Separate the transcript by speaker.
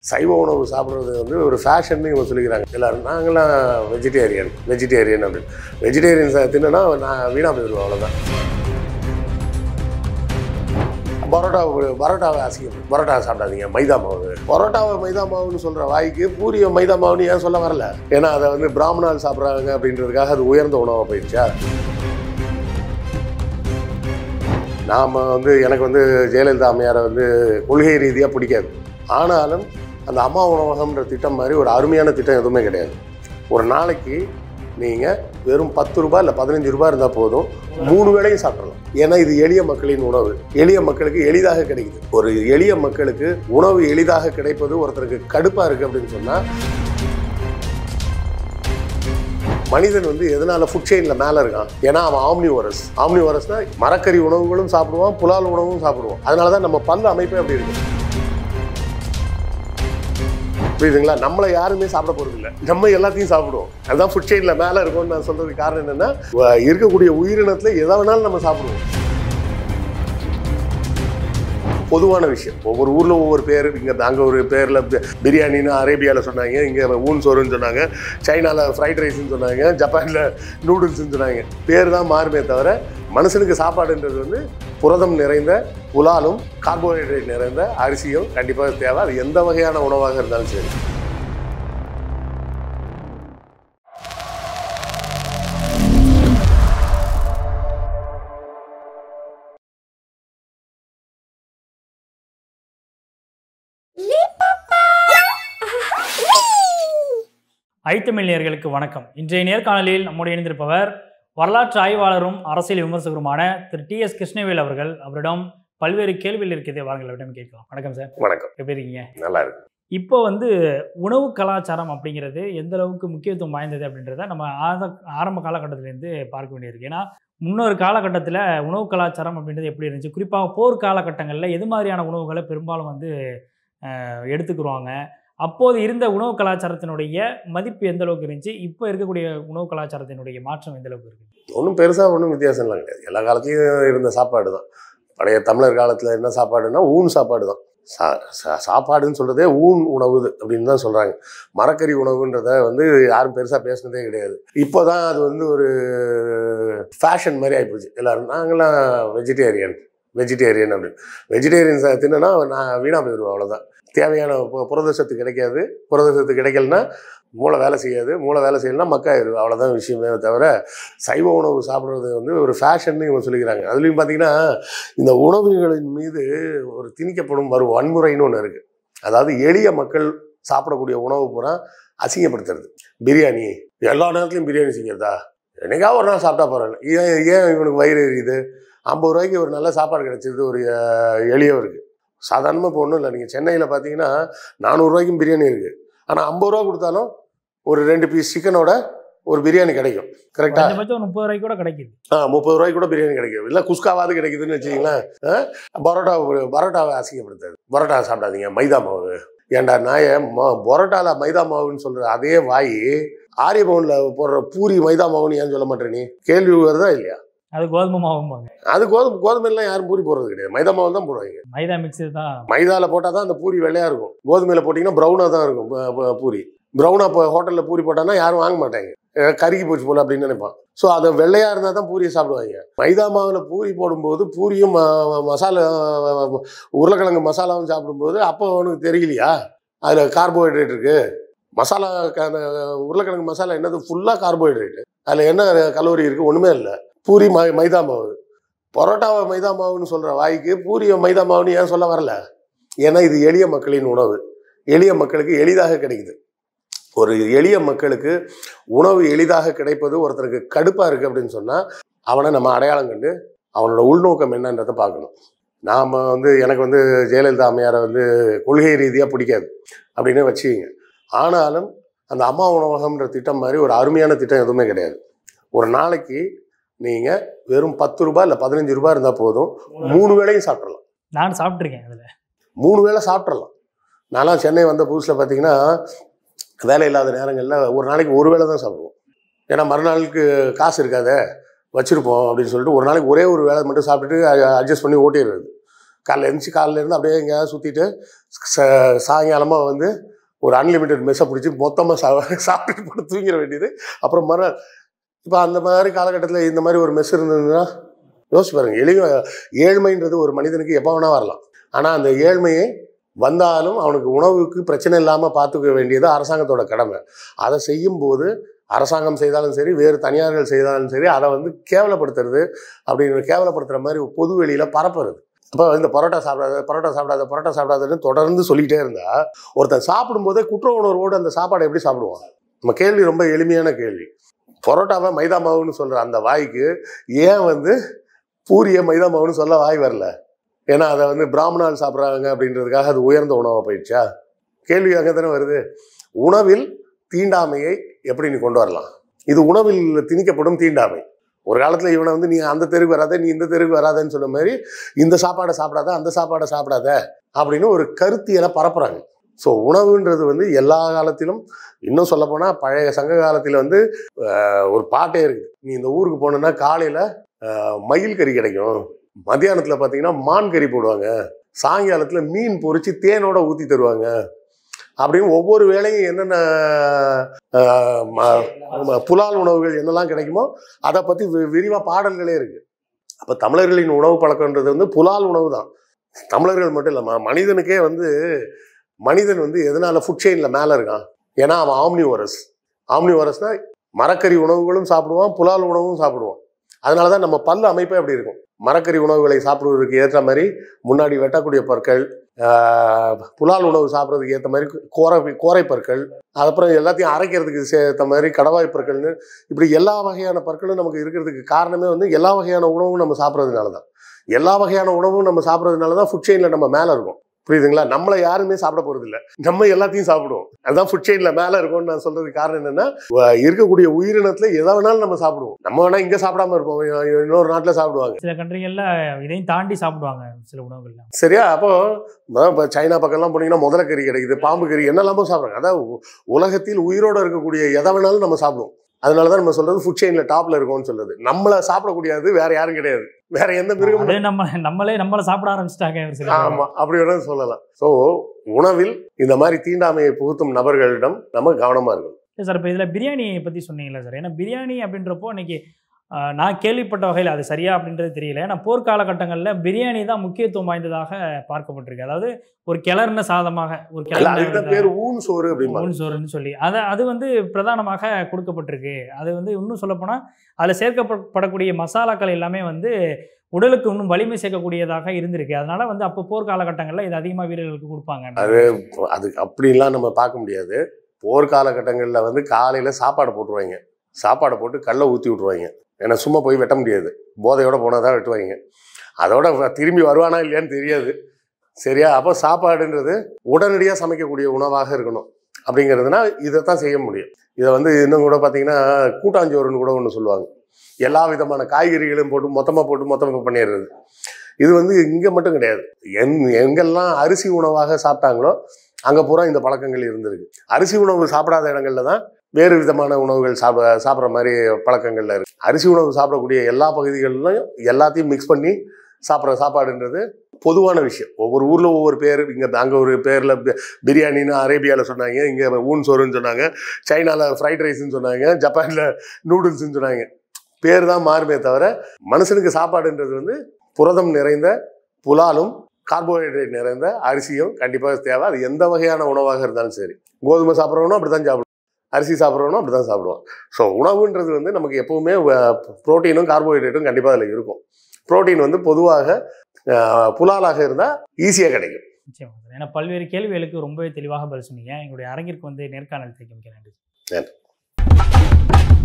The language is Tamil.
Speaker 1: சைவ உணவு சாப்பிட்றது வந்து ஒரு ஃபேஷன்னு இவங்க சொல்லிக்கிறாங்க எல்லாரும் நாங்களாம் வெஜிடேரியன் வெஜிடேரியன் அப்படின்னு வெஜிடேரியன் தின்னா நான் வீணாக போயிடுவோம் அவ்வளோதான் பரோட்டா பரோட்டாவை அசிங்கம் பரோட்டா சாப்பிடாதீங்க மைதா மாவு பரோட்டாவை மைதா மாவுன்னு சொல்கிற வாய்க்கு பூரிய மைதா மாவுன்னு ஏன் சொல்ல வரல ஏன்னா அதை வந்து பிராமணால் சாப்பிட்றாங்க அப்படின்றதுக்காக அது உயர்ந்த உணவாக போயிடுச்சா நாம் வந்து எனக்கு வந்து ஜெயலலிதா அம்மையாரை வந்து கொள்கை ரீதியாக பிடிக்காது ஆனாலும் அந்த அம்மா உணவகம்ன்ற திட்டம் மாதிரி ஒரு அருமையான திட்டம் எதுவுமே கிடையாது ஒரு நாளைக்கு நீங்கள் வெறும் பத்து ரூபாய் இல்லை பதினஞ்சு ரூபாய் இருந்தால் போதும் மூணு வேளையும் சாப்பிடலாம் ஏன்னா இது எளிய மக்களின் உணவு எளிய மக்களுக்கு எளிதாக கிடைக்குது ஒரு எளிய மக்களுக்கு உணவு எளிதாக கிடைப்பது ஒருத்தருக்கு கடுப்பாக இருக்குது அப்படின்னு சொன்னால் மனிதன் வந்து எதனால ஃபுட் செயினில் மேலே இருக்கான் ஏன்னா அவன் ஆம்னிவரஸ் ஆம்னிவரஸ்னா மரக்கறி உணவுகளும் சாப்பிடுவான் புலால் உணவும் சாப்பிடுவான் அதனால தான் நம்ம பல்லு அமைப்பே அப்படி இருக்கு புரியுதுங்களா நம்மளை யாருமே சாப்பிட போறது இல்லை நம்ம எல்லாத்தையும் சாப்பிடுவோம் அதுதான் ஃபுட் செயினில் மேலே இருக்கும்னு நான் சொல்றதுக்கு காரணம் என்னன்னா வ- இருக்கக்கூடிய உயிரினத்தில் எதை வேணாலும் நம்ம சாப்பிடுவோம் பொதுவான விஷயம் ஒவ்வொரு ஊரில் ஒவ்வொரு பேர் இங்கே அங்கே ஒரு பேரில் பிரியாணின்னு அரேபியாவில் சொன்னாங்க இங்கே ஊன் சோறுன்னு சொன்னாங்க சைனாவில் ஃப்ரைட் ரைஸ்னு சொன்னாங்க ஜப்பானில் நூடுல்ஸ்னு சொன்னாங்க பேர் தான் மாறுமே தவிர மனுஷனுக்கு சாப்பாடுன்றது வந்து புரதம் நிறைந்த புலாலும் கார்போஹைட்ரேட் நிறைந்த அரிசியும் கண்டிப்பாக தேவை அது எந்த வகையான உணவாக இருந்தாலும் சரி
Speaker 2: ஐத்தமிழ் நேயர்களுக்கு வணக்கம் இன்றைய நேர்காணலில் நம்முடைய இணைந்திருப்பவர் வரலாற்று ஆய்வாளரும் அரசியல் விமர்சகருமான திரு டி எஸ் கிருஷ்ணவேல் அவர்கள் அவரிடம் பல்வேறு கேள்விகள் இருக்குது வாருங்கள் அவரிடம் கேட்கலாம் வணக்கம் சார்
Speaker 1: வணக்கம்
Speaker 2: எப்படி இருக்கீங்க
Speaker 1: நல்லா இருக்கு
Speaker 2: இப்போ வந்து உணவு கலாச்சாரம் அப்படிங்கிறது எந்த அளவுக்கு முக்கியத்துவம் வாய்ந்தது அப்படின்றத நம்ம ஆத ஆரம்ப காலகட்டத்திலேருந்து பார்க்க வேண்டியிருக்கு ஏன்னா முன்னொரு காலகட்டத்தில் உணவு கலாச்சாரம் அப்படின்றது எப்படி இருந்துச்சு குறிப்பாக போர் காலகட்டங்களில் எது மாதிரியான உணவுகளை பெரும்பாலும் வந்து அஹ், எடுத்துக்குருவாங்க அப்போது இருந்த உணவு கலாச்சாரத்தினுடைய மதிப்பு எந்த அளவுக்கு இருந்துச்சு இப்போ இருக்கக்கூடிய உணவு கலாச்சாரத்தினுடைய மாற்றம் எந்த அளவுக்கு இருக்கு
Speaker 1: ஒன்றும் பெருசாக ஒன்றும் வித்தியாசம்லாம் கிடையாது எல்லா காலத்துலையும் இருந்த சாப்பாடு தான் பழைய தமிழர் காலத்தில் என்ன சாப்பாடுன்னா ஊன் சாப்பாடு தான் சா சா- சாப்பாடுன்னு சொல்கிறதே ஊன் உணவு அப்படின்னு தான் சொல்கிறாங்க மரக்கறி உணவுன்றத வந்து யாரும் பெருசாக பேசுனதே கிடையாது இப்போ தான் அது வந்து ஒரு ஃபேஷன் மாதிரி ஆகிப்போச்சு எல்லாரும் நாங்களாம் வெஜிடேரியன் வெஜிடேரியன் அப்படின்னு வெஜிடேரியன் தின்னா நான் வீணாக போயிடுவோம் அவ்வளோதான் தேவையான பு- புரத சத்து கிடைக்காது புரத சத்து கிடைக்கலனா மூளை வேலை செய்யாது மூளை வேலை செய்யலைன்னா மக்காயிடும் அவ்வளோதான் விஷயமே தவிர சைவ உணவு சாப்பிட்றது வந்து ஒரு ஃபேஷன்னு இவங்க சொல்லிக்கிறாங்க அதுலேயும் பார்த்தீங்கன்னா இந்த உணவுகளின் மீது ஒரு திணிக்கப்படும் ஒரு வன்முறைன்னு ஒன்று இருக்குது அதாவது எளிய மக்கள் சாப்பிடக்கூடிய உணவு பூரா அசிங்கப்படுத்துறது பிரியாணி எல்லா நேரத்துலையும் பிரியாணி செய்கிறதா என்னைக்காவது ஒரு நாள் சாப்பிட்டா பரவாயில்ல ஏன் ஏன் இவனுக்கு வயிறு எரியுது ஐம்பது ரூபாய்க்கு ஒரு நல்ல சாப்பாடு கிடைச்சிது ஒரு அஹ், எளியவருக்கு சாதாரணமாக இப்போ ஒன்றும் இல்லை நீங்கள் சென்னையில் பார்த்தீங்கன்னா நானூறுரூவாய்க்கும் பிரியாணி இருக்குது ஆனால் ஐம்பது ரூபா கொடுத்தாலும் ஒரு ரெண்டு பீஸ் சிக்கனோட ஒரு பிரியாணி கிடைக்கும் கரெக்டாக
Speaker 2: குறைஞ்சபட்சம் ஒரு முப்பது ரூபாய்க்கு கூட கிடைக்குது
Speaker 1: ஆ முப்பது ரூபாய்க்கு கூட பிரியாணி கிடைக்கும் இல்லை குஸ்காவாவது கிடைக்குதுன்னு வச்சுக்கிங்களேன் ஆ? பரோட்டா பரோட்டாவை அசிங்கப்படுத்தாது பரோட்டா சாப்பிடாதீங்க மைதா மாவு ஏன்டா நாய ம பரோட்டாவில் மைதா மாவுன்னு சொல்கிற அதே வாய் ஆரியபவனில் போடுற பூரி மைதா மாவுன்னு ஏன் சொல்ல மாட்டே நீ கேள்வி வருதா இல்லையா
Speaker 2: அது கோதுமை மாவும்பாங்க
Speaker 1: அது கோதுமை கோதுமைலாம் யாரும் பூரி போடுறது கிடையாது மைதா மாவு தான் போடுவாங்க
Speaker 2: மைதா மிக்ஸு தான்
Speaker 1: மைதாவில் போட்டால் தான் அந்த பூரி வெள்ளையாக இருக்கும் கோதுமையில் போட்டிங்கன்னா ப்ரௌனாக தான் இருக்கும் ப- ப- பூரி ப்ரௌனாக இப்போ ஹோட்டலில் பூரி போட்டான்னா யாரும் வாங்க மாட்டாங்க அஹ் கருகி போச்சு போல அப்படின்னு நினைப்பான் ஸோ அது வெள்ளையாக இருந்தால் தான் பூரியை சாப்பிடுவாங்க மைதா மாவில் பூரி போடும்போது பூரியும் ம- மசாலா உருளைக்கிழங்கு மசாலாவும் சாப்பிடும்போது அப்போ அவனுக்கு தெரியலையா அதில் கார்போஹைட்ரேட் இருக்குது மசாலா க- அந்த உருளைக்கிழங்கு மசாலா என்னது ஃபுல்லாக கார்போஹைட்ரேட் அதில் என்ன கலோரி இருக்குது ஒன்றுமே இல்லை பூரி மை மைதா மாவு பரோட்டாவை மைதா மாவுன்னு சொல்கிற வாய்க்கு பூரியை மைதா மாவுன்னு ஏன் சொல்ல வரல ஏன்னா இது எளிய மக்களின் உணவு எளிய மக்களுக்கு எளிதாக கிடைக்குது ஒரு எளிய மக்களுக்கு உணவு எளிதாக கிடைப்பது ஒருத்தருக்கு கடுப்பாக இருக்குது அப்படின்னு சொன்னால் அவனை நம்ம அடையாளம் கண்டு அவனோட உள்நோக்கம் என்னன்றதை பார்க்கணும் நாம் வந்து எனக்கு வந்து ஜெயலலிதா அம்மையாரை வந்து கொள்கை ரீதியாக பிடிக்காது அப்படின்னு வச்சுக்கிங்க ஆனாலும் அந்த அம்மா உணவகம்ன்ற திட்டம் மாதிரி ஒரு அருமையான திட்டம் எதுவுமே கிடையாது ஒரு நாளைக்கு நீங்கள் வெறும் பத்து ரூபாய் இல்லை பதினஞ்சு ரூபாய் இருந்தால் போதும் மூணு வேளையும் சாப்பிட்றலாம்
Speaker 2: நான் சாப்பிட்ருக்கேன் அதில்
Speaker 1: மூணு வேளை சாப்பிட்றலாம் நான்லாம் சென்னை வந்த புதுசில் பார்த்தீங்கன்னா வேலை இல்லாத நேரங்களில் ஒரு நாளைக்கு ஒரு வேளை தான் சாப்பிடுவோம் ஏன்னா மறுநாளுக்கு காசு இருக்காதே வச்சுருப்போம் அப்படின்னு சொல்லிட்டு ஒரு நாளைக்கு ஒரே ஒரு வேளை மட்டும் சாப்பிட்டுட்டு அட்ஜஸ்ட் பண்ணி ஓட்டிடுறது காலைல எழுந்துச்சு காலைல இருந்து அப்படியே எங்கேயாவது சுற்றிட்டு சாயங்காலமாக வந்து ஒரு அன்லிமிட்டெட் மெஸ்ஸை பிடிச்சி மொத்தமாக சா சாப்பிட்டுட்டு போட்டு தூங்கிட வேண்டியது அப்புறம் மறு இப்போ அந்த மாதிரி காலகட்டத்தில் இந்த மாதிரி ஒரு மெஸ் இருந்ததுன்னா யோசிச்சு பாருங்க எளிய ஏழ்மைன்றது ஒரு மனிதனுக்கு எப்போ வேணால் வரலாம் ஆனால் அந்த ஏழ்மையை வந்தாலும் அவனுக்கு உணவுக்கு பிரச்சனை இல்லாமல் பார்த்துக்க வேண்டியது அரசாங்கத்தோட கடமை அதை செய்யும்போது அரசாங்கம் செய்தாலும் சரி வேறு தனியார்கள் செய்தாலும் சரி அதை வந்து கேவலப்படுத்துறது அப்படின்னு கேவலப்படுத்துகிற மாதிரி பொது வெளியில் பரப்புறது அப்போ இந்த பரோட்டா சாப்பிடாத பரோட்டா சாப்பிடாத பரோட்டா சாப்பிடாதன்னு தொடர்ந்து சொல்லிகிட்டே இருந்தா ஒருத்தன் சாப்பிடும்போதே குற்ற உணர்வோடு அந்த சாப்பாடை எப்படி சாப்பிடுவான் நம்ம கேள்வி ரொம்ப எளிமையான கேள்வி பரோட்டாவை மைதா மாவுன்னு சொல்கிற அந்த வாய்க்கு ஏன் வந்து பூரியை மைதா மாவுன்னு சொல்ல வாய் வரல ஏன்னா அதை வந்து பிராமணால் சாப்பிட்றாங்க அப்படின்றதுக்காக அது உயர்ந்த உணவாக போயிடுச்சா கேள்வி அங்கே தானே வருது உணவில் தீண்டாமையை எப்படி நீ கொண்டு வரலாம் இது உணவில் திணிக்கப்படும் தீண்டாமை ஒரு காலத்தில் இவனை வந்து நீ அந்த தெருவுக்கு வராத நீ இந்த தெருவுக்கு வராதன்னு சொன்ன மாதிரி இந்த சாப்பாடை சாப்பிடாத அந்த சாப்பாடை சாப்பிடாத அப்படின்னு ஒரு கருத்தியலை பரப்புறாங்க ஸோ உணவுன்றது வந்து எல்லா காலத்திலும் இன்னும் சொல்லப்போனால் பழைய சங்க காலத்தில் வந்து ஆஹ், ஒரு பாட்டே இருக்குது நீ இந்த ஊருக்கு போனோன்னா காலையில் மயில் கறி கிடைக்கும் மத்தியானத்தில் பார்த்தீங்கன்னா மான் கறி போடுவாங்க சாயங்காலத்தில் மீன் பொரிச்சு தேனோட ஊற்றி தருவாங்க அப்படின்னு ஒவ்வொரு வேளையும் என்னென்ன ஆஹ், ம- ஆமா, புலால் உணவுகள் என்னெல்லாம் கிடைக்குமோ அதை பற்றி விரிவாக பாடல்களே இருக்கு அப்போ தமிழர்களின் உணவு பழக்கன்றது வந்து புலால் உணவு தான் தமிழர்கள் மட்டும் இல்லை மனிதனுக்கே வந்து மனிதன் வந்து எதனால ஃபுட் செயினில் மேலே இருக்கான் ஏன்னா அவன் ஆம்னி வரஸ் ஆம்னி வரஸ்னா மரக்கறி உணவுகளும் சாப்பிடுவான் புலால் உணவும் சாப்பிடுவான் அதனால தான் நம்ம பல் அமைப்பே அப்படி இருக்கும் மரக்கறி உணவுகளை சாப்பிடுவதற்கு ஏற்ற மாதிரி முன்னாடி வெட்டக்கூடிய பற்கள் ஆஹ், புலால் உணவு சாப்பிட்றதுக்கு ஏற்ற மாதிரி கோரை கோரை பற்கள் அதுக்கப்புறம் எல்லாத்தையும் அரைக்கிறதுக்கு சேர்த்த மாதிரி கடவாய் பற்கள்னு இப்படி எல்லா வகையான பற்களும் நமக்கு இருக்கிறதுக்கு காரணமே வந்து எல்லா வகையான உணவும் நம்ம சாப்பிட்றதுனால தான் எல்லா வகையான உணவும் நம்ம சாப்பிட்றதுனால தான் ஃபுட் செயினில் நம்ம மேலே இருக்கும் புரியுதுங்களா நம்மளை யாருமே சாப்பிட போறது இல்ல நம்ம எல்லாத்தையும் சாப்பிடுவோம் அதுதான் ஃபுட் செயின்ல மேல இருக்கும்னு நான் சொல்றதுக்கு காரணம் என்னன்னா வ- இருக்கக்கூடிய உயிரினத்துல எதை வேணாலும் நம்ம சாப்பிடுவோம் நம்ம வேணா இங்க சாப்பிடாம இருப்போம் இன்னொரு நாட்டுல சாப்பிடுவாங்க
Speaker 2: சில கண்ட்ரிகளில் இதையும் தாண்டி சாப்பிடுவாங்க சில உணவுகள்லாம்
Speaker 1: சரியா அப்போ அதான் இப்போ சைனா பக்கம்லாம் போனீங்கன்னா முதல கறி கிடைக்குது பாம்பு கறி என்னெல்லாமோ சாப்பிட்றாங்க அதாவது உ- உலகத்தில் உயிரோட இருக்கக்கூடிய எதை வேணாலும் நம்ம சாப்பிடுவோம் அதனால தான் நம்ம சொல்றது ஃபுட் செயின்ல டாப்ல இருக்கோம்னு சொல்றது நம்மள சாப்பிடக்கூடியது வேற யாரும் கிடையாது வேற எந்த மிருகமும்
Speaker 2: அதே நம்ம நம்மளே நம்மளை சாப்பிட ஆரம்பிச்சிட்டாங்க சில பேர்.
Speaker 1: ஆமா அப்படி வேணா சொல்லலாம் ஸோ உணவில் இந்த மாதிரி தீண்டாமையை புகுத்தும் நபர்களிடம் நம்ம கவனமா இருக்கணும்
Speaker 2: இல்லை சார் இப்போ இதில் பிரியாணி பற்றி சொன்னீங்களா சார் ஏன்னா பிரியாணி அப்படின்றப்போ இன்னைக்கு ஆஹ், நான் கேள்விப்பட்ட வகையில் அது சரியா அப்படின்றது தெரியல ஏன்னா போர்க்காலகட்டங்களில் பிரியாணி தான் முக்கியத்துவம் வாய்ந்ததாக பார்க்கப்பட்டிருக்கு அதாவது ஒரு கிளறின சாதமாக ஒரு
Speaker 1: இல்ல, அதுக்கு தான்
Speaker 2: கிளறின
Speaker 1: பேர் ஊன் சோறு அப்படிம்பாங்க
Speaker 2: ஊன் சோறுன்னு சொல்லி அதை அது வந்து பிரதானமாக கொடுக்கப்பட்டிருக்கு அது வந்து இன்னும் சொல்லப்போனால் அதில் சேர்க்கப்படக்கூடிய மசாலாக்கள் எல்லாமே வந்து உடலுக்கு இன்னும் வலிமை சேர்க்கக்கூடியதாக இருந்திருக்கு அதனால வந்து அப்போ போர் காலகட்டங்களில் இது அதிகமாக வீரர்களுக்கு கொடுப்பாங்க
Speaker 1: அது அப்படிலாம் நம்ம பார்க்க முடியாது போர் காலகட்டங்களில் வந்து காலையில் சாப்பாடு போட்டுருவாங்க சாப்பாடை போட்டு கல்லை ஊற்றி விட்ருவாங்க ஏன்னா சும்மா போய் வெட்ட முடியாது போதையோட போனால் தான் வெட்டுவாங்க அதோட வ- திரும்பி வருவானா இல்லையான்னு தெரியாது சரியா அப்போ சாப்பாடுன்றது உடனடியாக சமைக்கக்கூடிய உணவாக இருக்கணும் அப்படிங்கிறதுனா இதை தான் செய்ய முடியும் இதை வந்து இன்னும் கூட பார்த்தீங்கன்னா கூட்டாஞ்சோறுன்னு கூட ஒன்று சொல்லுவாங்க எல்லா விதமான காய்கறிகளையும் போட்டு மொத்தமாக போட்டு மொத்தமாக பண்ணிடுறது இது வந்து இங்கே மட்டும் கிடையாது எங் எங்கெல்லாம் அரிசி உணவாக சாப்பிட்டாங்களோ அங்கே பூரா இந்த பழக்கங்கள் இருந்திருக்கு அரிசி உணவு சாப்பிடாத இடங்கள்ல தான் வேறு விதமான உணவுகள் சாப்பிட சாப்பிட்ற மாதிரி பழக்கங்கள்ல இருக்கு அரிசி உணவு சாப்பிடக்கூடிய எல்லா பகுதிகளிலும் எல்லாத்தையும் மிக்ஸ் பண்ணி சாப்பிட்ற சாப்பாடுன்றது பொதுவான விஷயம் ஒவ்வொரு ஊரில் ஒவ்வொரு பேர் இங்கே அங்கே ஒரு பேரில் பிரியாணின்னு அரேபியாவில் சொன்னாங்க இங்கே ஊன் சோறுன்னு சொன்னாங்க சைனாவில் ஃப்ரைட் ரைஸ்ன்னு சொன்னாங்க ஜப்பானில் நூடுல்ஸ்ன்னு சொன்னாங்க பேர் தான் மாறுமே தவிர மனுஷனுக்கு சாப்பாடுன்றது வந்து புரதம் நிறைந்த புலாலும் கார்போஹைட்ரேட் நிறைந்த அரிசியும் கண்டிப்பாக தேவை அது எந்த வகையான உணவாக இருந்தாலும் சரி கோதுமை சாப்பிட்றவனும் அப்படி தான் சாப்பிடுவோம் அரிசி சாப்பிட்றவனும் அப்படி தான் சாப்பிடுவான் ஸோ உணவுன்றது வந்து நமக்கு எப்பவுமே ப்ரோட்டீனும் கார்போஹைட்ரேட்டும் கண்டிப்பாக அதில் இருக்கும் புரோட்டீன் வந்து பொதுவாக அஹ், புலாலாக இருந்தால் ஈஸியாக கிடைக்கும்
Speaker 2: நிச்சயமா சார் ஏன்னா பல்வேறு கேள்விகளுக்கு ரொம்பவே தெளிவாக பதில் சொன்னீங்க எங்களுடைய அரங்கிற்கு வந்து நேர்காணல் தெரிவிக்க நன்றி
Speaker 1: நன்றி.